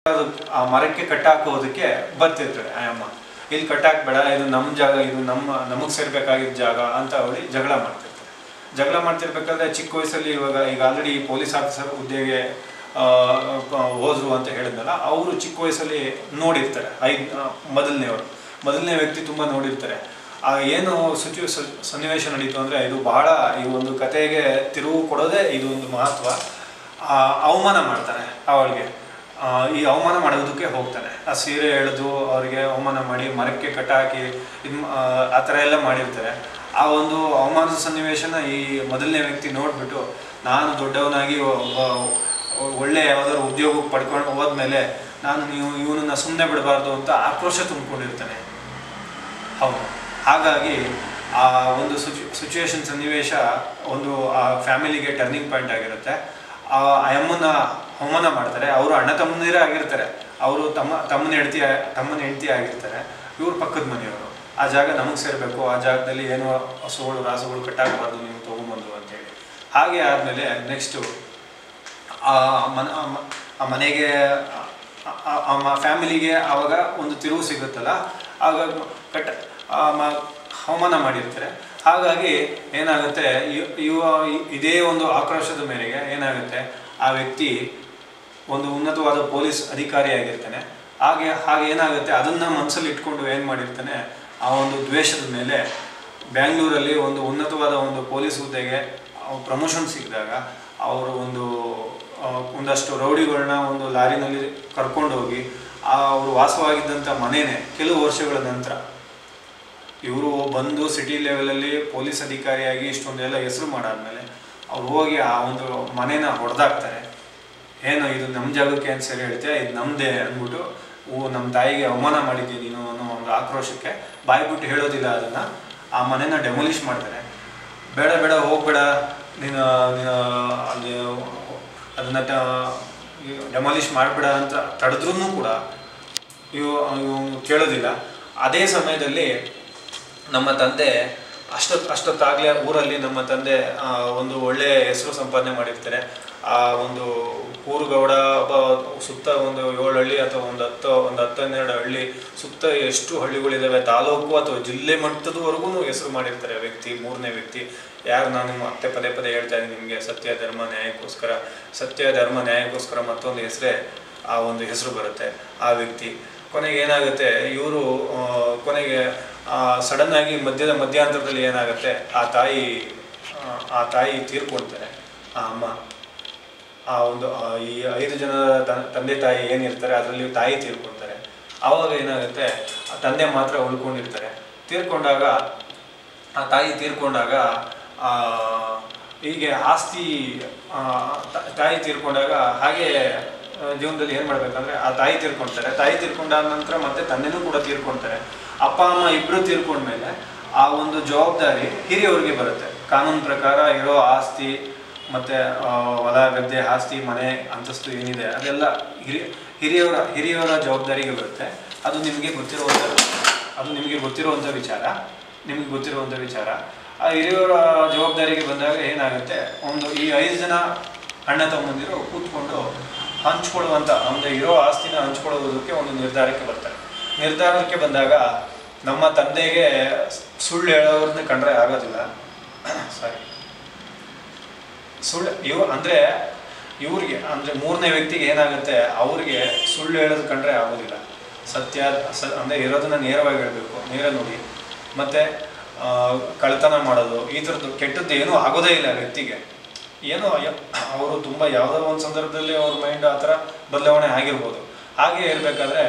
ಅದು ಆ ಮರಕ್ಕೆ ಕಟ್ಟಾಕೋದಕ್ಕೆ ಬರ್ತಿರ್ತಾರೆ ಆ ಅಮ್ಮ ಇಲ್ಲಿ ಕಟ್ಟಾಕ್ಬೇಡ ಇದು ನಮ್ಮ ಜಾಗ ಇದು ನಮ್ಮ ನಮಗೆ ಸೇರ್ಬೇಕಾಗಿದ್ದ ಜಾಗ ಅಂತ ಅವಳಿ ಜಗಳ ಮಾಡ್ತಿರ್ತಾರೆ ಜಗಳ ಮಾಡ್ತಿರ್ಬೇಕಾದ್ರೆ ಚಿಕ್ಕ ವಯಸ್ಸಲ್ಲಿ ಇವಾಗ ಈಗ ಆಲ್ರೆಡಿ ಪೊಲೀಸ್ ಆಫೀಸರ್ ಹುದ್ದೆಗೆ ಆ, ಪ- ಹೋದ್ರು ಅಂತ ಹೇಳಿದ್ನಲ್ಲ ಅವರು ಚಿಕ್ಕ ವಯಸ್ಸಲ್ಲಿ ನೋಡಿರ್ತಾರೆ ಐದು ಮೊದಲನೇವರು ಮೊದಲನೇ ವ್ಯಕ್ತಿ ತುಂಬ ನೋಡಿರ್ತಾರೆ ಆ ಏನು ಸಿಚು ಸನ್ನಿವೇಶ ನಡೀತು ಅಂದರೆ ಇದು ಬಹಳ ಈ ಒಂದು ಕತೆಗೆ ತಿರುವು ಕೊಡೋದೇ ಇದು ಒಂದು ಮಹತ್ವ ಆ, ಅವಮಾನ ಮಾಡ್ತಾನೆ ಅವಳಿಗೆ ಆ, ಈ ಅವಮಾನ ಮಾಡೋದಕ್ಕೆ ಹೋಗ್ತಾನೆ ಆ ಸೀರೆ ಎಳೆದು ಅವರಿಗೆ ಅವಮಾನ ಮಾಡಿ ಮರಕ್ಕೆ ಕಟ್ಟಾಕಿ ಇದು ಆ ಥರ ಎಲ್ಲ ಮಾಡಿರ್ತಾರೆ ಆ ಒಂದು ಅವಮಾನದ ಸನ್ನಿವೇಶನ ಈ ಮೊದಲನೇ ವ್ಯಕ್ತಿ ನೋಡಿಬಿಟ್ಟು ನಾನು ದೊಡ್ಡವನಾಗಿ ಒಬ್ಬ ಒಳ್ಳೆ ಯಾವ್ದಾದ್ರು ಉದ್ಯೋಗ ಪಡ್ಕೊಂಡು ಹೋದ್ಮೇಲೆ ನಾನು ನೀವು ಇವನನ್ನ ಸುಮ್ಮನೆ ಬಿಡಬಾರ್ದು ಅಂತ ಆಕ್ರೋಶ ತುಂಬಿಕೊಂಡಿರ್ತಾನೆ ಹೌದು ಹಾಗಾಗಿ ಆ ಒಂದು ಸಿಚುವೇಶನ್ ಸನ್ನಿವೇಶ ಒಂದು ಆ ಫ್ಯಾಮಿಲಿಗೆ ಟರ್ನಿಂಗ್ ಪಾಯಿಂಟ್ ಆಗಿರುತ್ತೆ ಆ ಅಮ್ಮನ ಅವಮಾನ ಮಾಡ್ತಾರೆ ಅವರು ಅಣ್ಣ ತಮ್ಮನೀರೇ ಆಗಿರ್ತಾರೆ ಅವರು ತಮ್ಮ ತಮ್ಮನ ಹೆಂಡತಿ ತಮ್ಮನ ಹೆಂಡತಿ ಆಗಿರ್ತಾರೆ ಇವ್ರು ಪಕ್ಕದ ಮನೆಯವರು ಆ ಜಾಗ ನಮಗೆ ಸೇರಬೇಕು ಆ ಜಾಗದಲ್ಲಿ ಏನೋ ಹಸುಗಳು ರಾಸುಗಳು ಕಟ್ಟಾಗಬಾರ್ದು ನೀವು ತೊಗೊಂಬಂದು ಅಂತೇಳಿ ಹಾಗೆ ಆದಮೇಲೆ ನೆಕ್ಸ್ಟು ಆ ಮನ ಆ ಮ- ಆ ಮನೆಗೆ ಆ- ಆ- ಆ ಫ್ಯಾಮಿಲಿಗೆ ಆವಾಗ ಒಂದು ತಿರುವು ಸಿಗುತ್ತಲ್ಲ ಆಗ ಕಟ್ಟ ಆ ಮ- ಅವಮಾನ ಮಾಡಿರ್ತಾರೆ ಹಾಗಾಗಿ ಏನಾಗುತ್ತೆ ಇವ್- ಇವ ಇದೇ ಒಂದು ಆಕ್ರೋಶದ ಮೇರೆಗೆ ಏನಾಗುತ್ತೆ ಆ ವ್ಯಕ್ತಿ ಒಂದು ಉನ್ನತವಾದ ಪೊಲೀಸ್ ಅಧಿಕಾರಿಯಾಗಿರ್ತಾನೆ ಹಾಗೆ ಹಾಗೆ ಏನಾಗುತ್ತೆ ಅದನ್ನ ಮನಸ್ಸಲ್ಲಿ ಇಟ್ಕೊಂಡು ಏನು ಮಾಡಿರ್ತಾನೆ ಆ ಒಂದು ದ್ವೇಷದ ಮೇಲೆ ಬ್ಯಾಂಗ್ಳೂರಲ್ಲಿ ಒಂದು ಉನ್ನತವಾದ ಒಂದು ಪೊಲೀಸ್ ಹುದ್ದೆಗೆ ಪ್ರಮೋಷನ್ ಸಿಕ್ಕಿದಾಗ ಅವರು ಒಂದು ಆ, ಒಂದಷ್ಟು ರೌಡಿಗಳನ್ನ ಒಂದು ಲಾರಿನಲ್ಲಿ ಕರ್ಕೊಂಡು ಹೋಗಿ ಆ ಅವರು ವಾಸವಾಗಿದ್ದಂಥ ಮನೆನೇ ಕೆಲವು ವರ್ಷಗಳ ನಂತರ ಇವರು ಬಂದು ಸಿಟಿ ಲೆವೆಲಲ್ಲಿ ಪೊಲೀಸ್ ಅಧಿಕಾರಿಯಾಗಿ ಇಷ್ಟೊಂದೆಲ್ಲ ಹೆಸರು ಮಾಡಾದ್ಮೇಲೆ ಅವ್ರು ಹೋಗಿ ಆ ಒಂದು ಮನೇನ ಹೊಡೆದಾಕ್ತಾರೆ ಏನು ಇದು ನಮ್ಮ ಜಾಗಕ್ಕೆ ಅಂತ ಸರಿ ಹೇಳ್ತೀಯ ಇದು ನಮ್ಮದೇ ಅಂದ್ಬಿಟ್ಟು ಓ ನಮ್ಮ ತಾಯಿಗೆ ಅವಮಾನ ಮಾಡಿದ್ದೆ ನೀನು ಅನ್ನೋ ಒಂದು ಆಕ್ರೋಶಕ್ಕೆ ಬಾಯ್ಬಿಟ್ಟು ಹೇಳೋದಿಲ್ಲ ಅದನ್ನು ಆ ಮನೇನ ಡೆಮೊಲಿಷ್ ಮಾಡ್ತಾರೆ ಬೇಡ ಬೇಡ ಹೋಗ್ಬೇಡ ನೀನು ನೀನು ಅಲ್ಲಿ ಅದನ್ನು ಡೆಮಾಲಿಷ್ ಮಾಡಬೇಡ ಅಂತ ತಡೆದ್ರೂ ಕೂಡ ಇವು ಇವು ಕೇಳೋದಿಲ್ಲ ಅದೇ ಸಮಯದಲ್ಲಿ ನಮ್ಮ ತಂದೆ ಅಷ್ಟೊತ್ತು ಅಷ್ಟೊತ್ತಾಗಲೇ ಊರಲ್ಲಿ ನಮ್ಮ ತಂದೆ ಆ, ಒಂದು ಒಳ್ಳೆ ಹೆಸರು ಸಂಪಾದನೆ ಮಾಡಿರ್ತಾರೆ ಆ ಒಂದು ಊರುಗೌಡ ಒಬ್ಬ ಸುತ್ತ ಒಂದು ಏಳು ಹಳ್ಳಿ ಅಥವಾ ಒಂದು ಹತ್ತು ಒಂದು ಹತ್ತು ಹನ್ನೆರಡು ಹಳ್ಳಿ ಸುತ್ತ ಎಷ್ಟು ಹಳ್ಳಿಗಳಿದ್ದಾವೆ ತಾಲೂಕು ಅಥವಾ ಜಿಲ್ಲೆ ಮಟ್ಟದವರೆಗೂ ಹೆಸರು ಮಾಡಿರ್ತಾರೆ ವ್ಯಕ್ತಿ ಮೂರನೇ ವ್ಯಕ್ತಿ ಯಾರು ನಾನು ಮತ್ತೆ ಪದೇ ಪದೇ ಹೇಳ್ತಾ ಇದ್ದೀನಿ ನಿಮಗೆ ಸತ್ಯ ಧರ್ಮ ನ್ಯಾಯಕ್ಕೋಸ್ಕರ ಸತ್ಯ ಧರ್ಮ ನ್ಯಾಯಕ್ಕೋಸ್ಕರ ಮತ್ತೊಂದು ಹೆಸರೇ ಆ ಒಂದು ಹೆಸರು ಬರುತ್ತೆ ಆ ವ್ಯಕ್ತಿ ಕೊನೆಗೆ ಏನಾಗುತ್ತೆ ಇವರು ಕೊನೆಗೆ ಸಡನ್ ಆಗಿ ಮಧ್ಯದ ಮಧ್ಯಾಂತರದಲ್ಲಿ ಏನಾಗುತ್ತೆ ಆ ತಾಯಿ ಆ, ಆ ತಾಯಿ ತೀರ್ಕೊಳ್ತಾರೆ ಆ ಅಮ್ಮ ಆ ಒಂದು ಆ, ಈ ಐದು ಜನ ತ- ತಂದೆ ತಾಯಿ ಏನಿರ್ತಾರೆ ಅದರಲ್ಲಿ ತಾಯಿ ತೀರ್ಕೊಳ್ತಾರೆ ಆವಾಗ ಏನಾಗುತ್ತೆ ಆ ತಂದೆ ಮಾತ್ರ ಉಳ್ಕೊಂಡಿರ್ತಾರೆ ತೀರ್ಕೊಂಡಾಗ ಆ ತಾಯಿ ತೀರ್ಕೊಂಡಾಗ ಆ, ಹೀಗೆ ಆಸ್ತಿ ಆ, ತ- ತಾಯಿ ತೀರ್ಕೊಂಡಾಗ ಹಾಗೆ ಆ, ಜೀವನದಲ್ಲಿ ಏನು ಮಾಡ್ಬೇಕಂದ್ರೆ ಆ ತಾಯಿ ತೀರ್ಕೊಳ್ತಾರೆ ತಾಯಿ ತೀರ್ಕೊಂಡಾದ ನಂತರ ಮತ್ತೆ ತಂದೆನೂ ಕೂಡ ತೀರ್ಕೊಳ್ತಾರೆ ಅಪ್ಪ ಅಮ್ಮ ಇಬ್ಬರು ತೀರ್ಕೊಂಡ್ಮೇಲೆ ಆ ಒಂದು ಜವಾಬ್ದಾರಿ ಹಿರಿಯವ್ರಿಗೆ ಬರುತ್ತೆ ಕಾನೂನು ಪ್ರಕಾರ ಇರೋ ಆಸ್ತಿ ಮತ್ತೆ ಆ, ಹೊಲ ಗದ್ದೆ ಆಸ್ತಿ ಮನೆ ಅಂತಸ್ತು ಏನಿದೆ ಅದೆಲ್ಲ ಹಿರಿಯ ಹಿರಿಯವರ ಹಿರಿಯವರ ಜವಾಬ್ದಾರಿಗೆ ಬರುತ್ತೆ ಅದು ನಿಮಗೆ ಗೊತ್ತಿರುವಂಥ ಅದು ನಿಮಗೆ ಗೊತ್ತಿರುವಂಥ ವಿಚಾರ ನಿಮಗೆ ಗೊತ್ತಿರುವಂಥ ವಿಚಾರ ಆ ಹಿರಿಯವರ ಜವಾಬ್ದಾರಿಗೆ ಬಂದಾಗ ಏನಾಗುತ್ತೆ ಒಂದು ಈ ಐದು ಜನ ಅಣ್ಣ ತಮ್ಮಂದಿರು ಕೂತ್ಕೊಂಡು ಹಂಚ್ಕೊಳ್ಳುವಂಥ ಅಂದರೆ ಇರೋ ಆಸ್ತಿನ ಹಂಚ್ಕೊಳ್ಳೋದಕ್ಕೆ ಒಂದು ನಿರ್ಧಾರಕ್ಕೆ ಬರ್ತಾರೆ ನಿರ್ಧಾರಕ್ಕೆ ಬಂದಾಗ ನಮ್ಮ ತಂದೆಗೆ ಸುಳ್ಳು ಹೇಳೋರನ್ನ ಕಂಡ್ರೆ ಆಗೋದಿಲ್ಲ ಸಾರಿ ಸುಳ್ಳು ಇವ್ ಅಂದರೆ ಇವ್ರಿಗೆ ಅಂದರೆ ಮೂರನೇ ವ್ಯಕ್ತಿಗೆ ಏನಾಗುತ್ತೆ ಅವ್ರಿಗೆ ಸುಳ್ಳು ಹೇಳೋದು ಕಂಡ್ರೆ ಆಗೋದಿಲ್ಲ ಸತ್ಯ ಸ ಅಂದರೆ ಇರೋದನ್ನ ನೇರವಾಗಿ ಹೇಳಬೇಕು ನೇರ ನೋಡಿ ಮತ್ತು ಕಳ್ತನ ಮಾಡೋದು ಈ ಥರದ್ದು ಕೆಟ್ಟದ್ದು ಏನೂ ಆಗೋದೇ ಇಲ್ಲ ವ್ಯಕ್ತಿಗೆ ಏನೋ ಅವರು ತುಂಬ ಯಾವುದೋ ಒಂದು ಸಂದರ್ಭದಲ್ಲಿ ಅವ್ರ ಮೈಂಡ್ ಆ ಥರ ಬದಲಾವಣೆ ಆಗಿರ್ಬೋದು ಹಾಗೆ ಇರಬೇಕಾದ್ರೆ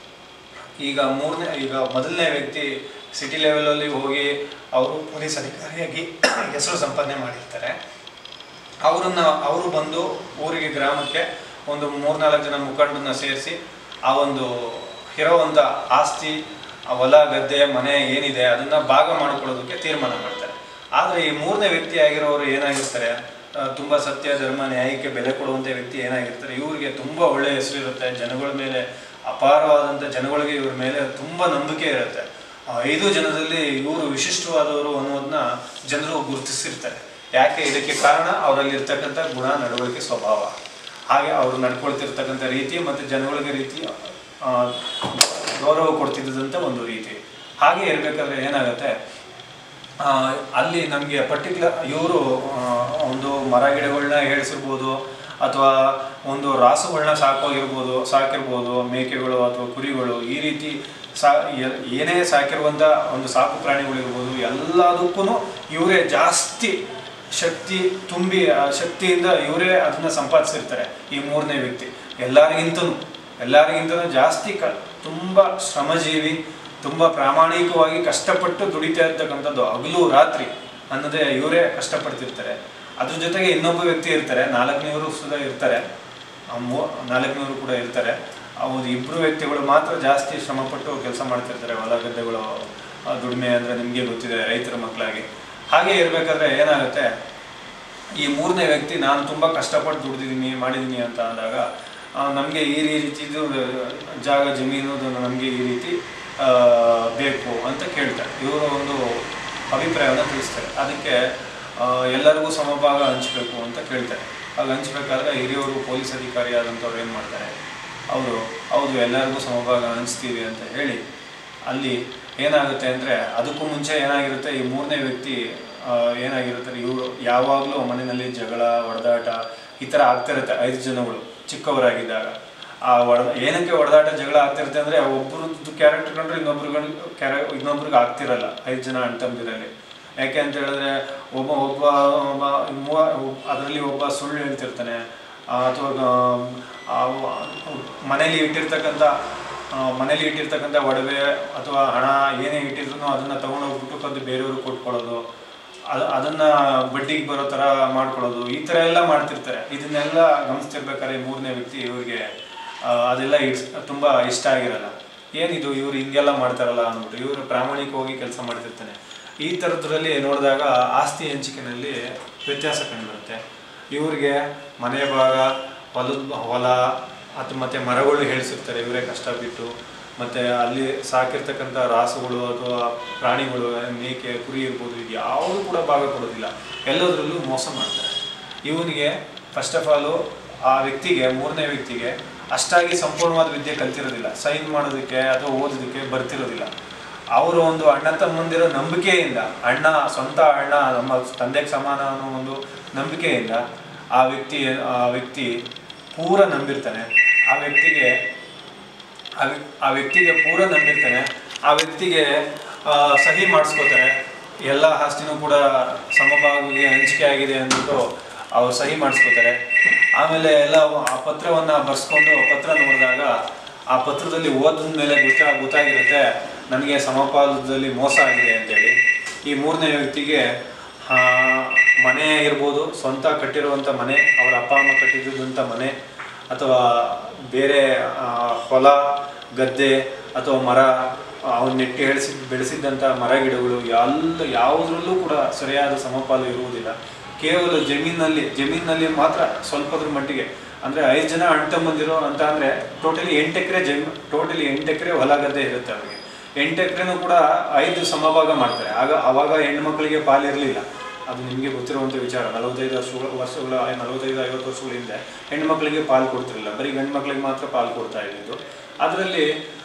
ಈಗ ಮೂರನೇ ಈಗ ಮೊದಲನೇ ವ್ಯಕ್ತಿ ಸಿಟಿ ಲೆವೆಲಲ್ಲಿ ಹೋಗಿ ಅವರು ಪೊಲೀಸ್ ಅಧಿಕಾರಿಯಾಗಿ ಹೆಸರು ಸಂಪಾದನೆ ಮಾಡಿರ್ತಾರೆ ಅವರನ್ನ ಅವರು ಬಂದು ಊರಿಗೆ ಗ್ರಾಮಕ್ಕೆ ಒಂದು ಮೂರ್ನಾಲ್ಕು ಜನ ಮುಖಂಡನ್ನ ಸೇರಿಸಿ ಆ ಒಂದು ಇರೋವಂಥ ಆಸ್ತಿ ಆ ಹೊಲ ಗದ್ದೆ ಮನೆ ಏನಿದೆ ಅದನ್ನ ಭಾಗ ಮಾಡ್ಕೊಳ್ಳೋದಕ್ಕೆ ತೀರ್ಮಾನ ಮಾಡ್ತಾರೆ ಆದರೆ ಈ ಮೂರನೇ ವ್ಯಕ್ತಿ ಆಗಿರೋರು ಏನಾಗಿರ್ತಾರೆ ಆ, ತುಂಬ ಸತ್ಯ ಧರ್ಮ ನ್ಯಾಯಕ್ಕೆ ಬೆಲೆ ಕೊಡುವಂಥ ವ್ಯಕ್ತಿ ಏನಾಗಿರ್ತಾರೆ ಇವ್ರಿಗೆ ತುಂಬ ಒಳ್ಳೆಯ ಹೆಸರು ಇರುತ್ತೆ ಜನಗಳ ಮೇಲೆ ಅಪಾರವಾದಂಥ ಜನಗಳಿಗೆ ಇವ್ರ ಮೇಲೆ ತುಂಬ ನಂಬಿಕೆ ಇರುತ್ತೆ ಆ ಐದು ಜನದಲ್ಲಿ ಇವರು ವಿಶಿಷ್ಟವಾದವರು ಅನ್ನೋದನ್ನ ಜನರು ಗುರುತಿಸಿರ್ತಾರೆ ಯಾಕೆ ಇದಕ್ಕೆ ಕಾರಣ ಅವರಲ್ಲಿ ಇರ್ತಕ್ಕಂಥ ಗುಣ ನಡವಳಿಕೆ ಸ್ವಭಾವ ಹಾಗೆ ಅವರು ನಡ್ಕೊಳ್ತಿರ್ತಕ್ಕಂಥ ರೀತಿ ಮತ್ತು ಜನಗಳಿಗೆ ರೀತಿ ಆ, ಗೌರವ ಕೊಡ್ತಿದ್ದಂಥ ಒಂದು ರೀತಿ ಹಾಗೆ ಇರಬೇಕಾದ್ರೆ ಏನಾಗುತ್ತೆ ಆ, ಅಲ್ಲಿ ನಮಗೆ ಪರ್ಟಿಕ್ಯುಲರ್ ಇವರು ಒಂದು ಮರ ಗಿಡಗಳನ್ನ ಹೇಳಿಸಿರ್ಬೋದು ಅಥವಾ ಒಂದು ರಾಸುಗಳನ್ನ ಸಾಕೋಗಿರ್ಬೋದು ಸಾಕಿರ್ಬೋದು ಮೇಕೆಗಳು ಅಥವಾ ಕುರಿಗಳು ಈ ರೀತಿ ಸಾ ಎ- ಏನೇ ಸಾಕಿರುವಂಥ ಒಂದು ಸಾಕು ಪ್ರಾಣಿಗಳಿರ್ಬೋದು ಎಲ್ಲದಕ್ಕೂ ಇವರೇ ಜಾಸ್ತಿ ಶಕ್ತಿ ತುಂಬಿ ಆ ಶಕ್ತಿಯಿಂದ ಇವರೇ ಅದನ್ನ ಸಂಪಾದಿಸಿರ್ತಾರೆ ಈ ಮೂರನೇ ವ್ಯಕ್ತಿ ಎಲ್ಲರಿಗಿಂತನೂ ಎಲ್ಲರಿಗಿಂತನೂ ಜಾಸ್ತಿ ಕ ತುಂಬ ಶ್ರಮಜೀವಿ ತುಂಬ ಪ್ರಾಮಾಣಿಕವಾಗಿ ಕಷ್ಟಪಟ್ಟು ದುಡಿತಾ ಇರ್ತಕ್ಕಂಥದ್ದು ಹಗಲು ರಾತ್ರಿ ಅನ್ನೋದೇ ಇವರೇ ಕಷ್ಟಪಡ್ತಿರ್ತಾರೆ ಅದ್ರ ಜೊತೆಗೆ ಇನ್ನೊಬ್ಬ ವ್ಯಕ್ತಿ ಇರ್ತಾರೆ ನಾಲ್ಕನೇವರು ಸುಧಾ ಇರ್ತಾರೆ ಆ ಮೂ- ನಾಲ್ಕನೇವರು ಕೂಡ ಇರ್ತಾರೆ ಅವ್ರು ಇಬ್ಬರು ವ್ಯಕ್ತಿಗಳು ಮಾತ್ರ ಜಾಸ್ತಿ ಶ್ರಮಪಟ್ಟು ಕೆಲಸ ಮಾಡ್ತಿರ್ತಾರೆ ಹೊಲ ಗದ್ದೆಗಳು ಆ, ದುಡಿಮೆ ಅಂದರೆ ನಿಮಗೆ ಗೊತ್ತಿದೆ ರೈತರ ಮಕ್ಕಳಾಗಿ ಹಾಗೆ ಇರಬೇಕಾದ್ರೆ ಏನಾಗುತ್ತೆ ಈ ಮೂರನೇ ವ್ಯಕ್ತಿ ನಾನು ತುಂಬ ಕಷ್ಟಪಟ್ಟು ದುಡ್ದಿದ್ದೀನಿ ಮಾಡಿದ್ದೀನಿ ಅಂತ ಅಂದಾಗ ನಮಗೆ ಈ ರೀತಿದು ಜಾಗ ಜಮೀನು ನಮಗೆ ಈ ರೀತಿ ಆ, ಬೇಕು ಅಂತ ಕೇಳ್ತಾರೆ ಇವರು ಒಂದು ಅಭಿಪ್ರಾಯವನ್ನು ತಿಳಿಸ್ತಾರೆ ಅದಕ್ಕೆ ಆ, ಎಲ್ಲರಿಗೂ ಸಮಭಾಗ ಹಂಚಬೇಕು ಅಂತ ಕೇಳ್ತಾರೆ ಆಗ ಹಂಚ್ಬೇಕಾದ್ರೆ ಹಿರಿಯವರು ಪೊಲೀಸ್ ಅಧಿಕಾರಿ ಆದಂಥವ್ರು ಏನು ಮಾಡ್ತಾರೆ ಅವರು ಹೌದು ಎಲ್ಲರಿಗೂ ಸಮಭಾಗ ಹಂಚ್ತೀವಿ ಅಂತ ಹೇಳಿ ಅಲ್ಲಿ ಏನಾಗುತ್ತೆ ಅಂದರೆ ಅದಕ್ಕೂ ಮುಂಚೆ ಏನಾಗಿರುತ್ತೆ ಈ ಮೂರನೇ ವ್ಯಕ್ತಿ ಆ, ಏನಾಗಿರುತ್ತೆ ಇವರು ಯಾವಾಗಲೂ ಮನೆಯಲ್ಲಿ ಜಗಳ ಹೊಡೆದಾಟ ಈ ಥರ ಆಗ್ತಿರುತ್ತೆ ಐದು ಜನಗಳು ಚಿಕ್ಕವರಾಗಿದ್ದಾಗ ಆ ಹೊಡೆದ ಏನಕ್ಕೆ ಹೊಡೆದಾಟ ಜಗಳ ಆಗ್ತಿರುತ್ತೆ ಅಂದರೆ ಒಬ್ಬರದ್ದು ಕ್ಯಾರೆಕ್ಟರ್ ಕಂಡ್ರೆ ಇನ್ನೊಬ್ರುಗಳು ಕ್ಯಾರೆ ಇನ್ನೊಬ್ರಿಗೆ ಆಗ್ತಿರಲ್ಲ ಐದು ಜನ ಅಣ್ಣ ತಮ್ಮದಿರಲ್ಲಿ ಯಾಕೆ ಅಂತ ಹೇಳಿದ್ರೆ ಒಬ್ಬ ಒಬ್ಬ ಒಬ್ಬ ಮೂವ ಅದರಲ್ಲಿ ಒಬ್ಬ ಸುಳ್ಳು ಹೇಳ್ತಿರ್ತಾನೆ ಆ, ಅಥವಾ ಆ, ಮನೇಲಿ ಇಟ್ಟಿರ್ತಕ್ಕಂಥ ಆ, ಮನೇಲಿ ಇಟ್ಟಿರ್ತಕ್ಕಂಥ ಒಡವೆ ಅಥವಾ ಹಣ ಏನೇ ಇಟ್ಟಿದ್ರು ಅದನ್ನು ತೊಗೊಂಡೋಗ್ಬಿಟ್ಟು ಕದ್ದು ಬೇರೆಯವ್ರಿಗೆ ಕೊಟ್ಕೊಳ್ಳೋದು ಅದು ಅದನ್ನು ಬಡ್ಡಿಗೆ ಬರೋ ಥರ ಮಾಡ್ಕೊಳ್ಳೋದು ಈ ಥರ ಎಲ್ಲ ಮಾಡ್ತಿರ್ತಾರೆ ಇದನ್ನೆಲ್ಲ ಗಮನಿಸ್ತಿರ್ಬೇಕಾದ್ರೆ ಈ ಮೂರನೇ ವ್ಯಕ್ತಿ ಇವ್ರಿಗೆ ಆ, ಅದೆಲ್ಲ ಇಡ್ಸ್ ತುಂಬ ಇಷ್ಟ ಆಗಿರಲ್ಲ ಏನಿದು ಇವ್ರು ಹಿಂಗೆಲ್ಲ ಮಾಡ್ತಾರಲ್ಲ ಅಂದ್ಬಿಟ್ಟು ಇವರು ಪ್ರಾಮಾಣಿಕವಾಗಿ ಕೆಲಸ ಮಾಡ್ತಿರ್ತಾನೆ ಈ ಥರದ್ರಲ್ಲಿ ನೋಡಿದಾಗ ಆಸ್ತಿ ಹಂಚಿಕೆನಲ್ಲಿ ವ್ಯತ್ಯಾಸ ಕಂಡುಬರುತ್ತೆ ಇವ್ರಿಗೆ ಮನೆ ಭಾಗ ಹೊಲದ ಹೊಲ ಅಥವಾ ಮತ್ತೆ ಮರಗಳು ಹೇಳಿಸಿರ್ತಾರೆ ಇವರೇ ಕಷ್ಟ ಬಿಟ್ಟು ಮತ್ತು ಅಲ್ಲಿ ಸಾಕಿರ್ತಕ್ಕಂಥ ರಾಸುಗಳು ಅಥವಾ ಪ್ರಾಣಿಗಳು ಮೇಕೆ ಕುರಿ ಇರ್ಬೋದು ಇದು ಯಾವುದು ಕೂಡ ಭಾಗ ಕೊಡೋದಿಲ್ಲ ಎಲ್ಲದರಲ್ಲೂ ಮೋಸ ಮಾಡ್ತಾರೆ ಇವನಿಗೆ ಫಸ್ಟ್ ಆಫ್ ಆಲು ಆ ವ್ಯಕ್ತಿಗೆ ಮೂರನೇ ವ್ಯಕ್ತಿಗೆ ಅಷ್ಟಾಗಿ ಸಂಪೂರ್ಣವಾದ ವಿದ್ಯೆ ಕಲ್ತಿರೋದಿಲ್ಲ ಸೈನ್ ಮಾಡೋದಕ್ಕೆ ಅಥವಾ ಓದೋದಕ್ಕೆ ಬರ್ತಿರೋದಿಲ್ಲ ಅವರು ಒಂದು ಅಣ್ಣ ತಮ್ಮಂದಿರೋ ನಂಬಿಕೆಯಿಂದ ಅಣ್ಣ ಸ್ವಂತ ಅಣ್ಣ ನಮ್ಮ ತಂದೆಗೆ ಸಮಾನ ಅನ್ನೋ ಒಂದು ನಂಬಿಕೆಯಿಂದ ಆ ವ್ಯಕ್ತಿ ಆ ವ್ಯಕ್ತಿ ಪೂರ ನಂಬಿರ್ತಾನೆ ಆ ವ್ಯಕ್ತಿಗೆ ಆ ವ್ಯ- ಆ ವ್ಯಕ್ತಿಗೆ ಪೂರ ನಂಬಿರ್ತಾನೆ ಆ ವ್ಯಕ್ತಿಗೆ ಆ, ಸಹಿ ಮಾಡಿಸ್ಕೋತಾರೆ ಎಲ್ಲ ಆಸ್ತಿನೂ ಕೂಡ ಸಮಭಾಗಿಗೆ ಹಂಚಿಕೆ ಆಗಿದೆ ಅಂದ್ಬಿಟ್ಟು ಅವ್ರು ಸಹಿ ಮಾಡಿಸ್ಕೋತಾರೆ ಆಮೇಲೆ ಎಲ್ಲ ಆ ಪತ್ರವನ್ನು ಬರ್ಸ್ಕೊಂಡು ಪತ್ರ ನೋಡಿದಾಗ ಆ ಪತ್ರದಲ್ಲಿ ಓದಿದ ಮೇಲೆ ಗೊತ್ತಾ ಗೊತ್ತಾಗಿರುತ್ತೆ ನನಗೆ ಸಮಪಾಲದಲ್ಲಿ ಮೋಸ ಆಗಿದೆ ಅಂತೇಳಿ ಈ ಮೂರನೇ ವ್ಯಕ್ತಿಗೆ ಆ, ಮನೆ ಇರ್ಬೋದು ಸ್ವಂತ ಕಟ್ಟಿರುವಂಥ ಮನೆ ಅವರ ಅಪ್ಪ ಅಮ್ಮ ಕಟ್ಟಿರುವಂಥ ಮನೆ ಅಥವಾ ಬೇರೆ ಆ, ಹೊಲ ಗದ್ದೆ ಅಥವಾ ಮರ ಅವನು ನೆಟ್ಟಿ ಬೆಳೆಸಿ ಬೆಳೆಸಿದ್ದಂಥ ಮರ ಗಿಡಗಳು ಎಲ್ಲ ಯಾವುದರಲ್ಲೂ ಕೂಡ ಸರಿಯಾದ ಸಮಪಾಲು ಇರುವುದಿಲ್ಲ ಕೇವಲ ಜಮೀನಲ್ಲಿ ಜಮೀನಿನಲ್ಲಿ ಮಾತ್ರ ಸ್ವಲ್ಪದ್ರ ಮಟ್ಟಿಗೆ ಅಂದರೆ ಐದು ಜನ ಅಣ್ಣ ತಮ್ಮಂದಿರು ಅಂತ ಅಂದರೆ ಟೋಟಲಿ ಎಂಟು ಎಕರೆ ಜಮೀನು ಟೋಟಲಿ ಎಂಟು ಎಕರೆ ಹೊಲ ಗದ್ದೆ ಇರುತ್ತೆ ಅವರಿಗೆ ಎಂಟು ಎಕರೆನೂ ಕೂಡ ಐದು ಸಮಭಾಗ ಮಾಡ್ತಾರೆ ಆಗ ಅವಾಗ ಹೆಣ್ಮಕ್ಳಿಗೆ ಪಾಲಿರಲಿಲ್ಲ ಅದು ನಿಮಗೆ ಗೊತ್ತಿರುವಂಥ ವಿಚಾರ ನಲವತ್ತೈದು ವರ್ಷಗಳ ವರ್ಷಗಳ ನಲವತ್ತೈದು ಐವತ್ತು ವರ್ಷಗಳ ಹಿಂದೆ ಹೆಣ್ಮಕ್ಳಿಗೆ ಪಾಲು ಕೊಡ್ತಿರಲಿಲ್ಲ ಬರೀ ಗಂಡು ಮಕ್ಳಿಗೆ ಮಾತ್ರ ಪಾಲು ಕೊಡ್ತಾ ಇದ್ದಿದ್ದು ಅದರಲ್ಲಿ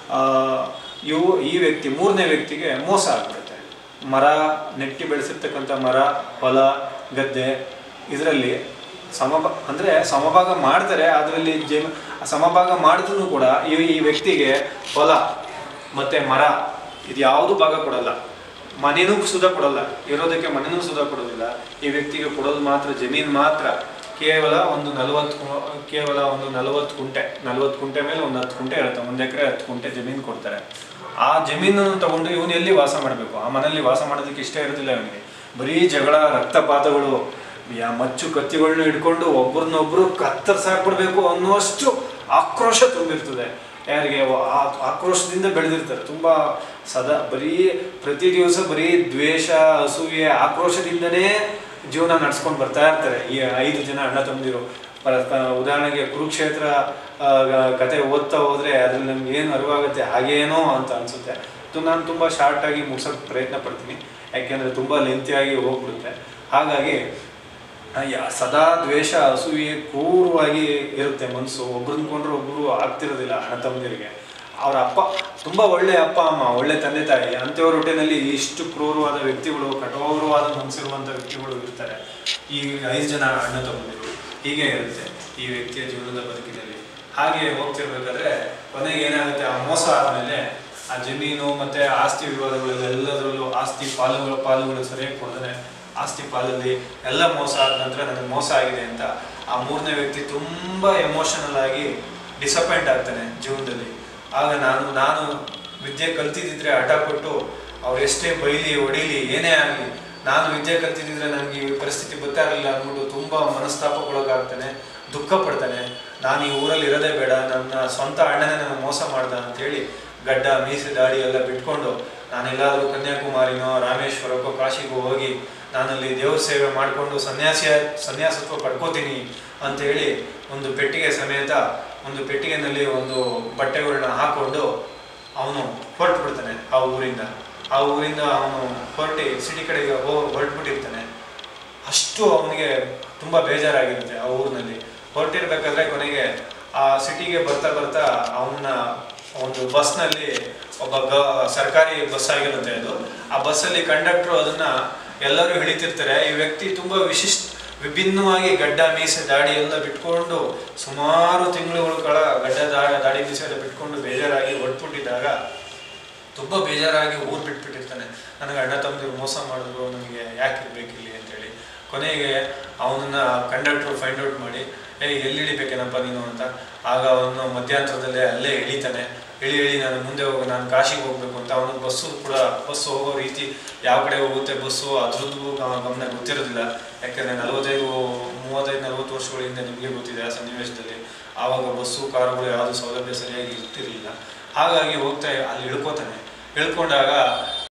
ಇವು ಈ ವ್ಯಕ್ತಿ ಮೂರನೇ ವ್ಯಕ್ತಿಗೆ ಮೋಸ ಆಗ್ಬಿಡುತ್ತೆ ಮರ ನೆಟ್ಟಿ ಬೆಳೆಸಿರ್ತಕ್ಕಂಥ ಮರ ಹೊಲ ಗದ್ದೆ ಇದರಲ್ಲಿ ಸಮಭಾ ಅಂದರೆ ಸಮಭಾಗ ಮಾಡ್ತಾರೆ ಅದರಲ್ಲಿ ಜಮ ಸಮಭಾಗ ಮಾಡಿದ್ರು ಕೂಡ ಈ ಈ ವ್ಯಕ್ತಿಗೆ ಹೊಲ ಮತ್ತು ಮರ ಇದು ಯಾವುದು ಭಾಗ ಕೊಡಲ್ಲ ಮನೆನೂ ಸುಧಾ ಕೊಡಲ್ಲ ಇರೋದಕ್ಕೆ ಮನೆನೂ ಸುಧಾ ಕೊಡೋದಿಲ್ಲ ಈ ವ್ಯಕ್ತಿಗೆ ಕೊಡೋದು ಮಾತ್ರ ಜಮೀನು ಮಾತ್ರ ಕೇವಲ ಒಂದು ನಲವತ್ತು ಕೇವಲ ಒಂದು ನಲವತ್ತು ಕುಂಟೆ ನಲವತ್ತು ಕುಂಟೆ ಮೇಲೆ ಒಂದು ಹತ್ತು ಕುಂಟೆ ಇರುತ್ತೆ ಒಂದು ಎಕರೆ ಹತ್ತು ಕುಂಟೆ ಜಮೀನು ಕೊಡ್ತಾರೆ ಆ ಜಮೀನನ್ನು ತಗೊಂಡು ಇವನು ಎಲ್ಲಿ ವಾಸ ಮಾಡಬೇಕು ಆ ಮನೆಯಲ್ಲಿ ವಾಸ ಮಾಡೋದಕ್ಕೆ ಇಷ್ಟ ಇರೋದಿಲ್ಲ ಇವನಿಗೆ ಬರೀ ಜಗಳ ರಕ್ತಪಾತಗಳು ಯಾ ಮಚ್ಚು ಕತ್ತಿಗಳನ್ನ ಹಿಡ್ಕೊಂಡು ಒಬ್ರನ್ನೊಬ್ರು ಕತ್ತರಿಸಾಕ್ಬಿಡ್ಬೇಕು ಅನ್ನುವಷ್ಟು ಆಕ್ರೋಶ ತುಂಬಿರ್ತದೆ ಯಾರಿಗೆ ವ- ಆ ಆಕ್ರೋಶದಿಂದ ಬೆಳೆದಿರ್ತಾರೆ ತುಂಬ ಸದಾ ಬರೀ ಪ್ರತಿ ದಿವಸ ಬರೀ ದ್ವೇಷ ಅಸೂಯೆ ಆಕ್ರೋಶದಿಂದನೇ ಜೀವನ ನಡ್ಸ್ಕೊಂಡು ಬರ್ತಾ ಇರ್ತಾರೆ ಈ ಐದು ಜನ ಅಣ್ಣ ತಮ್ಮದಿರು ಉದಾಹರಣೆಗೆ ಕುರುಕ್ಷೇತ್ರ ಆ, ಗ- ಕತೆ ಓದ್ತಾ ಹೋದ್ರೆ ಅದ್ರಲ್ಲಿ ನಮ್ಗೆ ಏನು ಅರಿವಾಗುತ್ತೆ ಹಾಗೇನೋ ಅಂತ ಅನ್ಸುತ್ತೆ ಇದು ನಾನು ತುಂಬ ಶಾರ್ಟ್ ಆಗಿ ಮುಗ್ಸೋಕೆ ಪ್ರಯತ್ನ ಪಡ್ತೀನಿ ಯಾಕೆಂದ್ರೆ ತುಂಬ ಲೆಂತಿಯಾಗಿ ಹೋಗ್ಬಿಡುತ್ತೆ ಹಾಗಾಗಿ ಆ, ಯಾ- ಸದಾ ದ್ವೇಷ ಅಸೂಯೆ ಕ್ರೂರವಾಗಿ ಇರುತ್ತೆ ಮನಸ್ಸು ಒಬ್ರನ್ನ ಕೊಂಡ್ರೆ ಒಬ್ಬರು ಆಗ್ತಿರೋದಿಲ್ಲ ಅಣ್ಣ ತಮ್ಮಂದಿರಿಗೆ ಅವ್ರ ಅಪ್ಪ ತುಂಬ ಒಳ್ಳೆ ಅಪ್ಪ ಅಮ್ಮ ಒಳ್ಳೆ ತಂದೆ ತಾಯಿ ಅಂಥವ್ರ ಹೊಟ್ಟೆನಲ್ಲಿ ಇಷ್ಟು ಕ್ರೂರವಾದ ವ್ಯಕ್ತಿಗಳು ಕಠೋರವಾದ ಮನಸ್ಸಿರುವಂಥ ವ್ಯಕ್ತಿಗಳು ಇರ್ತಾರೆ ಈ ಐದು ಜನ ಅಣ್ಣ ತಮ್ಮಂದಿರು ಹೀಗೆ ಇರುತ್ತೆ ಈ ವ್ಯಕ್ತಿಯ ಜೀವನದ ಬದುಕಿನಲ್ಲಿ ಹಾಗೆ ಹೋಗ್ತಿರ್ಬೇಕಾದ್ರೆ ಕೊನೆಗೆ ಏನಾಗುತ್ತೆ ಆ ಮೋಸ ಆದಮೇಲೆ ಆ ಜಮೀನು ಮತ್ತೆ ಆಸ್ತಿ ವಿವಾದಗಳು ಎಲ್ಲದರಲ್ಲೂ ಆಸ್ತಿ ಪಾಲುಗಳು ಪಾಲುಗಳು ಸರಿಯಾಗಿ ಕೊಡದೆ ಆಸ್ತಿ ಪಾಲಲ್ಲಿ ಎಲ್ಲ ಮೋಸ ಆದ ನಂತರ ನನಗೆ ಮೋಸ ಆಗಿದೆ ಅಂತ ಆ ಮೂರನೇ ವ್ಯಕ್ತಿ ತುಂಬ ಎಮೋಷನಲ್ ಆಗಿ ಡಿಸಪಾಯಿಂಟ್ ಆಗ್ತಾನೆ ಜೀವನದಲ್ಲಿ ಆಗ ನಾನು ನಾನು ವಿದ್ಯೆ ಕಲ್ತಿದ್ದಿದ್ರೆ ಹಠ ಕೊಟ್ಟು ಅವ್ರು ಎಷ್ಟೇ ಬೈಲಿ ಹೊಡೀಲಿ ಏನೇ ಆಗಲಿ ನಾನು ವಿದ್ಯೆ ಕಲ್ತಿದ್ದಿದ್ರೆ ನನಗೆ ಈ ಪರಿಸ್ಥಿತಿ ಬರ್ತಾ ಇರಲಿಲ್ಲ ಅಂದ್ಬಿಟ್ಟು ತುಂಬ ಮನಸ್ತಾಪಕ್ಕೊಳಗಾಗ್ತಾನೆ ದುಃಖ ಪಡ್ತಾನೆ ನಾನು ಈ ಊರಲ್ಲಿ ಇರೋದೇ ಬೇಡ ನನ್ನ ಸ್ವಂತ ಅಣ್ಣನೇ ನನ್ನ ಮೋಸ ಮಾಡ್ದ ಅಂತೇಳಿ ಗಡ್ಡ ಮೀಸೆ ದಾಡಿ ಎಲ್ಲ ಬಿಟ್ಕೊಂಡು ನಾನೆಲ್ಲಾದರೂ ಕನ್ಯಾಕುಮಾರಿನೋ ರಾಮೇಶ್ವರಕ್ಕೋ ಕಾಶಿಗೋ ಹೋಗಿ ನಾನಲ್ಲಿ ದೇವ್ರ ಸೇವೆ ಮಾಡಿಕೊಂಡು ಸನ್ಯಾಸಿಯ ಸನ್ಯಾಸತ್ವ ಪಡ್ಕೋತೀನಿ ಅಂತೇಳಿ ಒಂದು ಪೆಟ್ಟಿಗೆ ಸಮೇತ ಒಂದು ಪೆಟ್ಟಿಗೆನಲ್ಲಿ ಒಂದು ಬಟ್ಟೆಗಳನ್ನ ಹಾಕೊಂಡು ಅವನು ಹೊರಟು ಬಿಡ್ತಾನೆ ಆ ಊರಿಂದ ಆ ಊರಿಂದ ಅವನು ಹೊರಟಿ ಸಿಟಿ ಕಡೆಗೆ ಹೋಗಿ ಹೊರಟ್ಬಿಟ್ಟಿರ್ತಾನೆ ಅಷ್ಟು ಅವನಿಗೆ ತುಂಬ ಬೇಜಾರಾಗಿರುತ್ತೆ ಆ ಊರಿನಲ್ಲಿ ಹೊರಟಿರ್ಬೇಕಾದ್ರೆ ಕೊನೆಗೆ ಆ ಸಿಟಿಗೆ ಬರ್ತಾ ಬರ್ತಾ ಅವನ ಒಂದು ಬಸ್ನಲ್ಲಿ ಒಬ್ಬ ಗ ಸರ್ಕಾರಿ ಬಸ್ ಆಗಿರುತ್ತೆ ಅದು ಆ ಬಸ್ಸಲ್ಲಿ ಕಂಡಕ್ಟ್ರು ಅದನ್ನ ಎಲ್ಲರೂ ಹಿಡಿತಿರ್ತಾರೆ ಈ ವ್ಯಕ್ತಿ ತುಂಬ ವಿಶಿಷ್ಟ ವಿಭಿನ್ನವಾಗಿ ಗಡ್ಡ ಮೀಸೆ ದಾಡಿ ಎಲ್ಲ ಬಿಟ್ಕೊಂಡು ಸುಮಾರು ತಿಂಗಳುಗಳ ಕಾಲ ಗಡ್ಡ ದಾ- ದಾಡಿ ಮೀಸೆ ಎಲ್ಲ ಬಿಟ್ಕೊಂಡು ಬೇಜಾರಾಗಿ ಹೊರಟ್ಬಿಟ್ಟಿದ್ದಾಗ ತುಂಬ ಬೇಜಾರಾಗಿ ಊರು ಬಿಟ್ಬಿಟ್ಟಿರ್ತಾನೆ ನನಗೆ ಅಣ್ಣ ತಮ್ಮದಿರು ಮೋಸ ಮಾಡಿದ್ರು ನನಗೆ ಯಾಕೆ ಇರ್ಬೇಕಿಲ್ಲಿ ಅಂತೇಳಿ ಕೊನೆಗೆ ಅವನನ್ನ ಕಂಡಕ್ಟ್ರು ಫೈಂಡ್ ಔಟ್ ಮಾಡಿ ಏ ಎಲ್ಲಿ ಇಳಿಬೇಕೇನಪ್ಪ ನೀನು ಅಂತ ಆಗ ಅವನು ಮಧ್ಯಾಂತರದಲ್ಲೇ ಅಲ್ಲೇ ಇಳಿತಾನೆ ಇಳಿ ಇಳಿ ನಾನು ಮುಂದೆ ಹೋಗಿ ನಾನು ಕಾಶಿಗೆ ಹೋಗ್ಬೇಕು ಅಂತ ಅವನು ಬಸ್ಸು ಕೂಡ ಬಸ್ಸು ಹೋಗೋ ರೀತಿ ಯಾವ ಕಡೆ ಹೋಗುತ್ತೆ ಬಸ್ಸು ಅದ್ರದ್ದು ಗ- ಗಮನ ಗೊತ್ತಿರೋದಿಲ್ಲ ಯಾಕಂದರೆ ನಲವತ್ತೈದು ಮೂವತ್ತೈದು ನಲವತ್ತು ವರ್ಷಗಳ ಹಿಂದೆ ನಿಮಗೆ ಗೊತ್ತಿದೆ ಆ ಸನ್ನಿವೇಶದಲ್ಲಿ ಆವಾಗ ಬಸ್ಸು ಕಾರುಗಳು ಯಾವುದು ಸೌಲಭ್ಯ ಸರಿಯಾಗಿ ಇರ್ತಿರ್ಲಿಲ್ಲ ಹಾಗಾಗಿ ಹೋಗ್ತಾ ಅಲ್ಲಿ ಇಳ್ಕೋತಾನೆ ಇಳ್ಕೊಂಡಾಗ